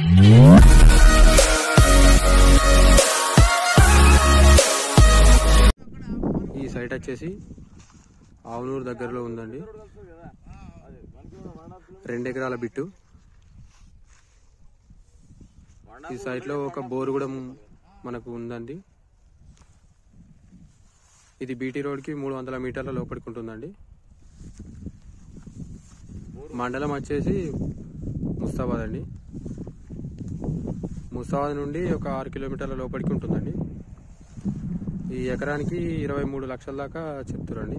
ఈ సైట్ వచ్చేసి ఆవునూరు దగ్గరలో ఉందండి రెండు ఎకరాల బిట్టు ఈ సైట్ లో ఒక బోరు కూడా మనకు ఉందండి ఇది బీటీ రోడ్ కి మూడు వందల మీటర్ల లోపలికి ఉంటుందండి మండలం వచ్చేసి ముస్తాబాద్ అండి ముస్తాబాద్ నుండి ఒక ఆరు కిలోమీటర్ల లోపలికి ఉంటుందండి ఈ ఎకరానికి ఇరవై మూడు లక్షల దాకా చెప్తారండి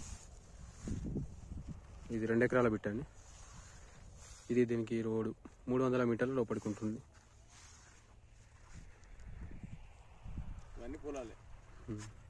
ఇది రెండు ఎకరాల బిట్టండి ఇది దీనికి రోడ్డు మూడు వందల మీటర్ల లోపలికి ఉంటుంది ఇవన్నీ పొలాలే ఉం.